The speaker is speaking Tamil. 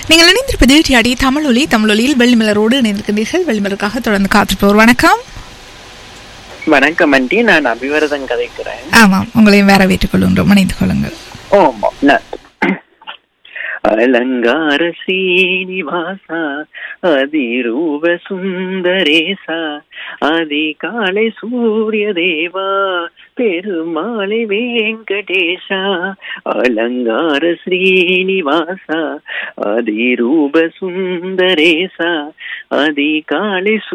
நீங்கள் இணைந்திருப்பது டிஆடி தமிழொலி தமிழொலியில் வெள்ளிமலரோடு இணைந்திருக்கின்றீர்கள் வெள்ளிமலருக்காக தொடர்ந்து காத்திருப்போர் வணக்கம் வணக்கம் ஆண்டி நான் அபிவரதன் கதைக்கிறேன் ஆமாம் உங்களையும் வேற வீட்டுக் கொள்கின்றோம் இணைந்து கொள்ளுங்கள் ஓமா நன்றி. அலங்கார சீனிவாசா அதிரூப சுந்தரேசா அதிகாலை சூரிய தேவா பெருமாளை வெங்கடேஷா அலங்கார ஸ்ரீனிவாசா அதிரூப சுந்தரேசா அதிகாலை